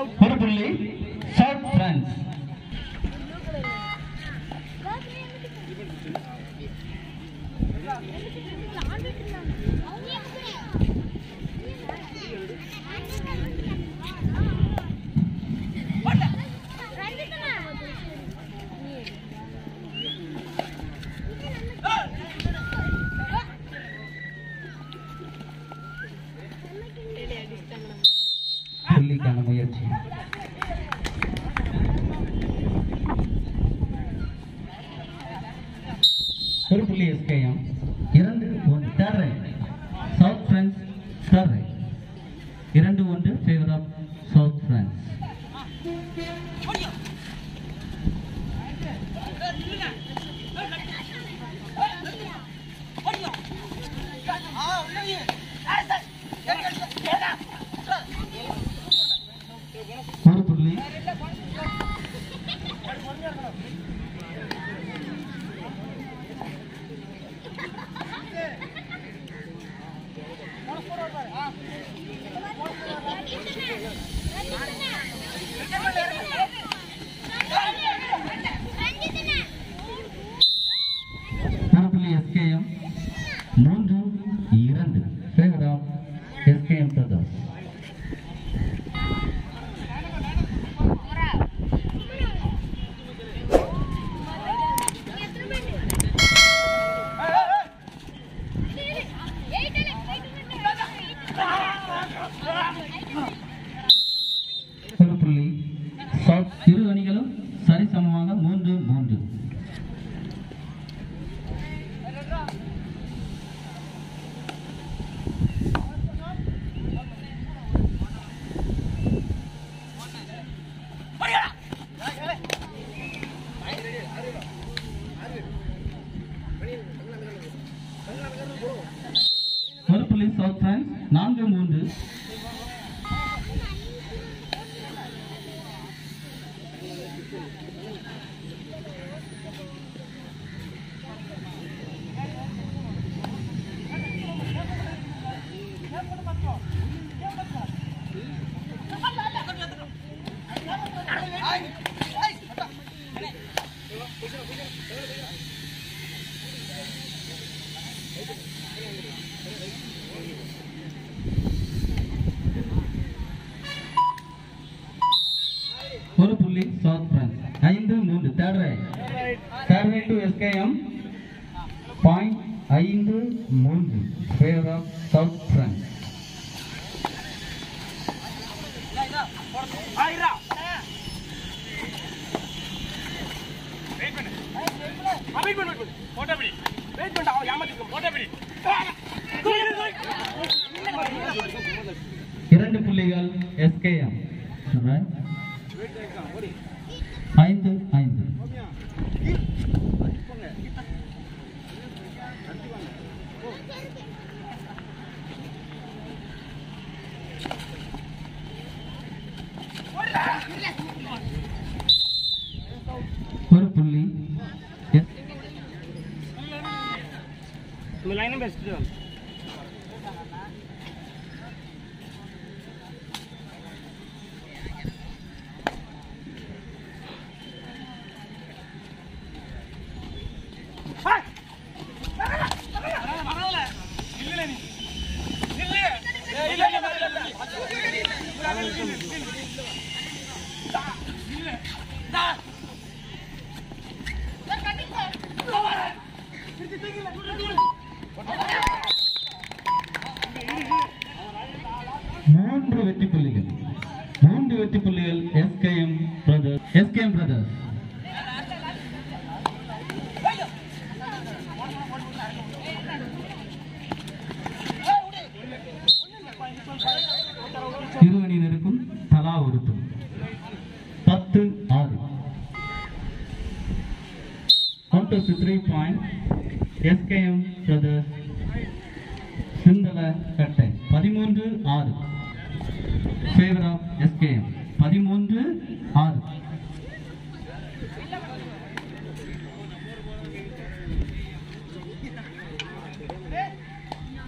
ஒரு புள்ளி south France புள்ளிக்கான முயற்சி ஒரு புள்ளி எஸ்கேஎம் இரண்டு ஒன்று third right south France third right இரண்டு ஒன்று ஃபேவர் ஆஃப் சவுத் பிரான்ஸ் ஒரு புள்ளி ஒரு புள்ளி எஸ்கேஎம் மூன்று இரண்டு ஃபேவர் ஆஃப் எஸ்கேஎம் பிரதர்ஸ் ஒரு புள்ளி சவுத் இரு அணிகளும் சரிசமமாக மூன்று மூன்று ஒரு புள்ளி சவுத் பிரான்ஸ் நான்கு மூன்று ஒரு புள்ளி சவுத் பிரான்ஸ் ஐந்து மூன்று third right third right to SKM point ஐந்து மூன்று ஃபேவர் ஆஃப் சவுத் பிரான்ஸ் இரண்டு புள்ளிகள் எஸ்கேஎம் ஐந்து ஐந்து ஒரு புள்ளி எஸ் மூன்று வெற்றி புள்ளிகள் மூன்று வெற்றி புள்ளிகள் எஸ்கேஎம் பிரதர்ஸ் எஸ்கேஎம் பிரதர்ஸ் இரு அணியினருக்கும் தலா ஒரு புள்ளி பத்து ஆறு one two three point SKM brothers Chinthalakattai பதிமூன்று ஆறு ஃபேவர் ஆஃப் எஸ்கேஎம் பதிமூன்று ஆறு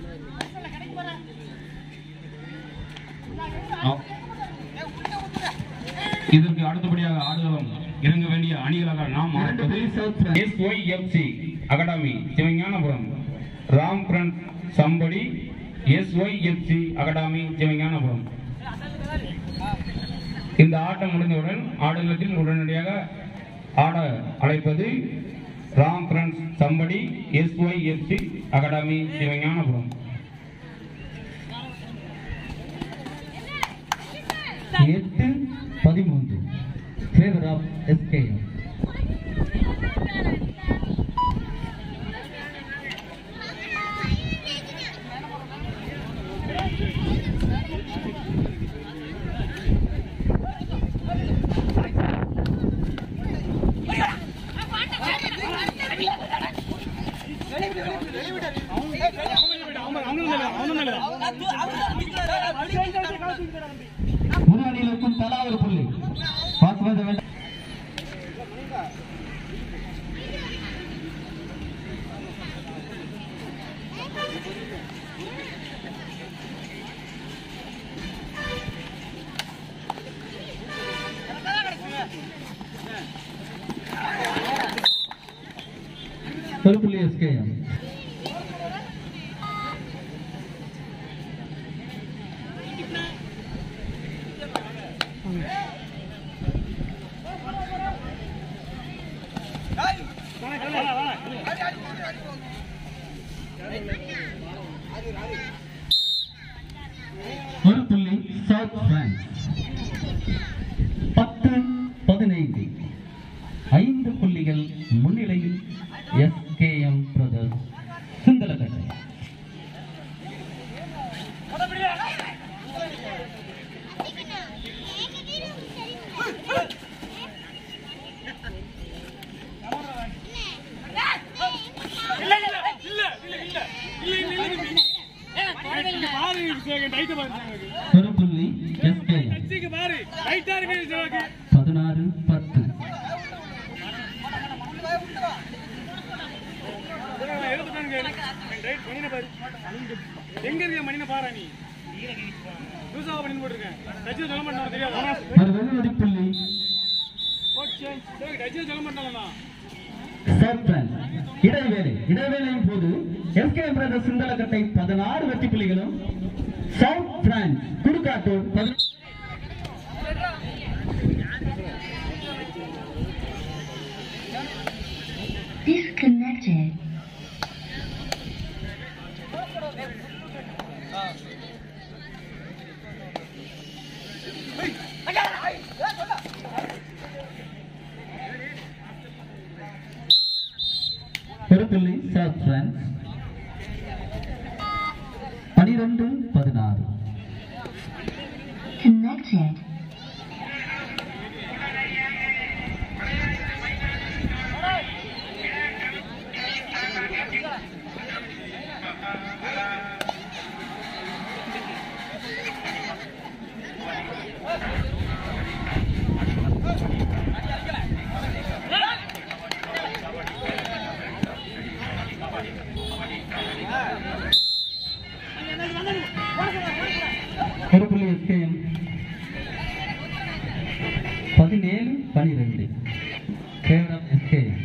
ஆ- அடுத்தபடியாக ஆடுகளம் இறங்க வேண்டிய அணிகளாக நாம் இரண்டு ஆடுவது புள்ளி south France SYFC academy Sivagnanapuram Ram friend சம்படி எஸ்ஒய்எஃப்சி அகாடமி சிவஞானபுரம் இந்த ஆட்டம் முடிந்தவுடன் ஆடுகளத்தில் உடனடியாக ஆட அழைப்பது ராம் ஃப்ரண்ட்ஸ் சம்படி எஸ்ஒய்எஃப்சி அகாடமி சிவஞானபுரம் எட்டு பதிமூன்று ஃபேவர் ஆஃப் எஸ்கேஎம் இரு அணிகளுக்கும் தலா ஒரு புள்ளி பாஸ்மத வெள்ள ஒரு புள்ளி எஸ்கேஎம் ஒரு புள்ளி சவுத் பிரான்ஸ் பத்து பதினைந்து ஐந்து புள்ளிகள் முன்னிலையில் எஸ்கேஎம் பிரதர்ஸ் சிந்தலக்கட்டை ஒரு புள்ளி எஸ்கேஎம் பதினாறு பத்து எங்க இருக்க மணின பாரா நீ புதுசாக பண்ணி போட்டிருக்கேன் டச்சு சொல்ல மாட்டான் தெரியாதா ஒரு வெள்ளி புள்ளி டச்சு சொல்ல மாட்டானா சவுத் பிரான்ஸ் இடைவேளை இடைவேளையின் போது எஸ்கேஎம் பிரதர்ஸ் சிந்தலக்கட்டை பதினாறு வெற்றி புள்ளிகளும் சவுத் பிரான்ஸ் குடுக்காட்டூர் பதினெட்டு Disconnected. ஒரு புள்ளி சவுத் பிரான்ஸ் பனிரெண்டு பதினாறு Connected. ஒரு புள்ளி எஸ்கேஎம் பதினேழு பனிரெண்டு ஃபேவர் ஆஃப் எஸ்கேஎம்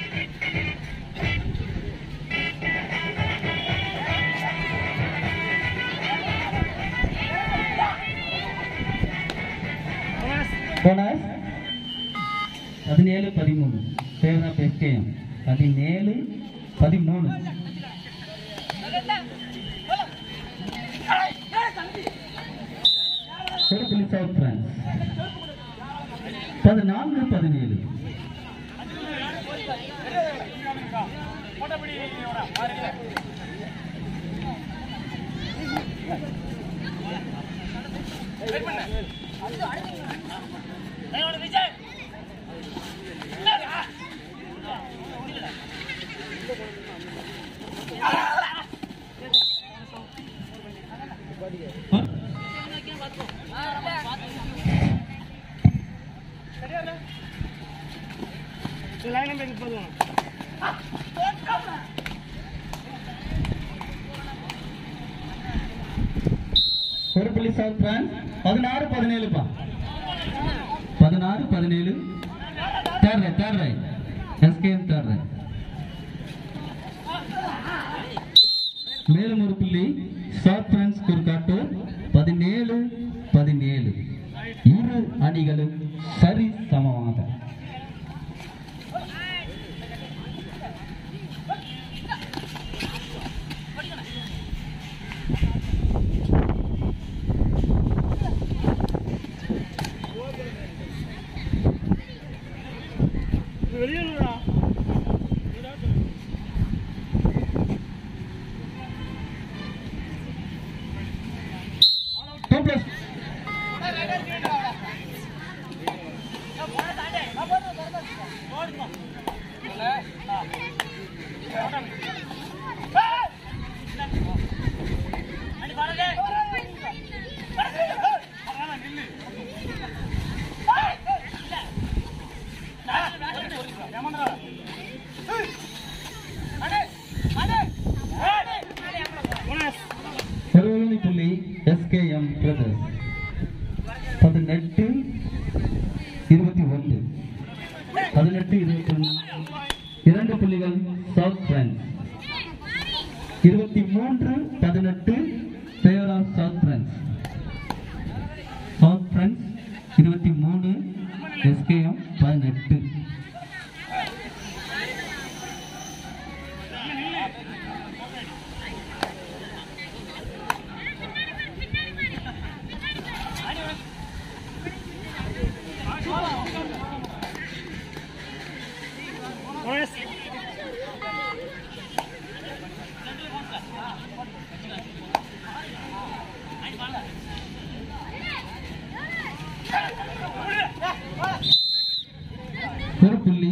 போனஸ் பதினேழு பதிமூணு ஃபேவர் ஆஃப் எஸ்கேஎம் பதினேழு பதிமூணு ஒரு புள்ளி சவுத் பிரான்ஸ் பதினான்கு பதினேழு லைன் நம்பர் போதும் ஒரு புள்ளி சவுத் பிரான்ஸ் பதினாறு பதினேழுப்பா பதினாறு பதினாறு பதினேழு third right third right SKM third right மேலும் ஒரு புள்ளி ஷார்ட் பிரான்ஸ் குறுக்காட்டு பதினேழு பதினேழு இரு அணிகளும் சரி சமமாக வெளியூர்டா டூ பிளஸ் பெருவழி புள்ளி எஸ்கேஎம் பிரதர்ஸ் பதினெட்டு இருபத்தி ஒன்று பதினெட்டு இருபத்தி ஒன்று இரண்டு புள்ளிகள் சவுத் பிரான்ஸ் இருபத்தி மூன்று பதினெட்டு பேர் of south France south France இருபத்தி மூணு எஸ்கேஎம் பதினெட்டு ஒரு புள்ளி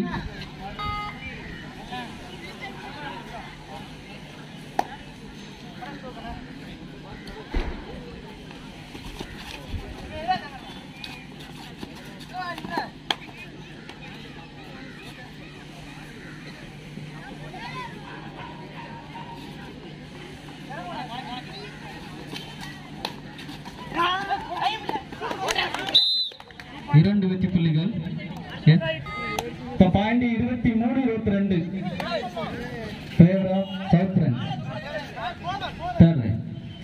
இரண்டு வெற்றி புள்ளிகள் இப்போ பாயிண்ட் இருபத்தி மூணு இருபத்தி ரெண்டு பேர் of south France third right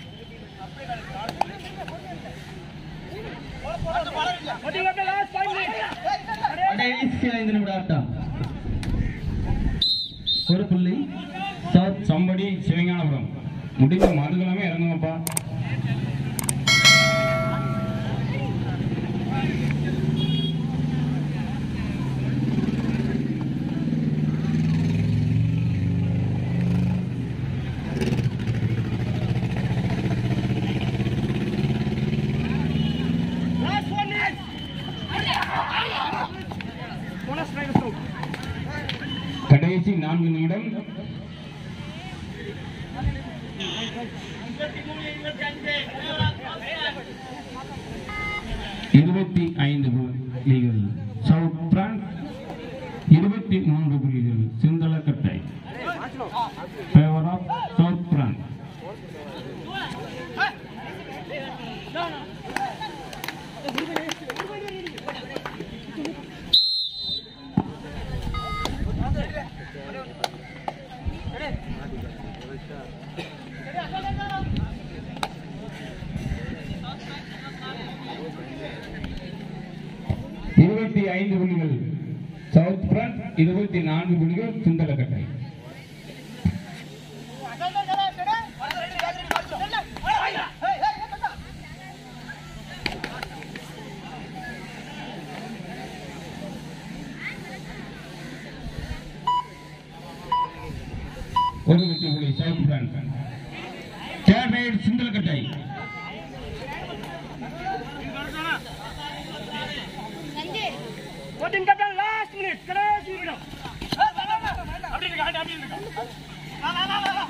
கடைசி ஐந்து நிமிட ஆட்டம் ஒரு புள்ளி சவுத் சம்படி சிவஞானபுரம் முடிந்த மறுக்கிழமை இறங்குங்கப்பா கடைசி நான்கு நிமிடம் இருபத்தி ஐந்து புள்ளிகள் சவுத் பிரான்ஸ் இருபத்தி மூன்று புள்ளிகள் Chinthalakattai favour of south France இருபத்தி ஐந்து புள்ளிகள் சவுத் பிரான்ஸ் இருபத்தி நான்கு புள்ளிகள் சுந்தலக்கட்டை ஒரு வெற்றி புள்ளி south France third right Chinthalakattai Voting captain last minute. கடைசி நிமிடம். அப்படி இருக்கா? அப்படி இருக்கா? வா, வா, வா, வா, வா.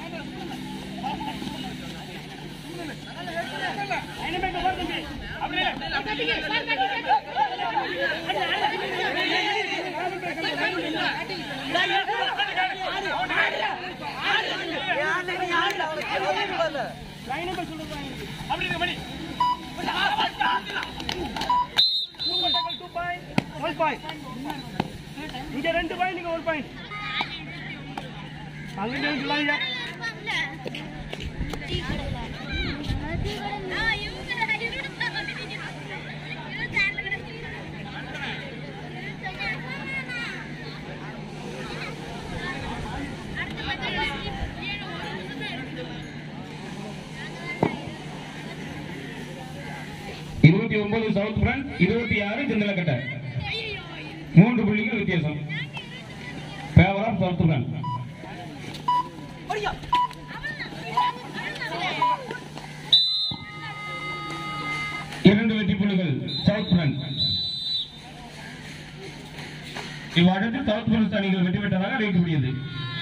இனிமேல் வா தம்பி. அப்படி இல்லை. லைன் நம்பர் சொல்லுங்க. அப்படி இருக்கு, மணி. Two point, two point. ஒரு பாயிண்ட் இங்க ரெண்டு பாயிண்ட் இங்க ஒரு பாயிண்ட் அங்க இங்க சொல்லாதீங்க இருபத்தி ஒன்பது சவுத் ஃப்ரண்ட் இருபத்தி ஆறு சிந்தலக்கட்டை மூன்று புள்ளிகள் வித்தியாசம் ஃபேவர் ஆஃப் சவுத் ஃப்ரண்ட் இரண்டு வெற்றி புள்ளிகள் சவுத் ஃப்ரண்ட் இவ்வடுத்து சவுத் ஃப்ரண்ட் அணிகள் வெற்றி பெற்றதாக அறிவிக்கப்படுகிறது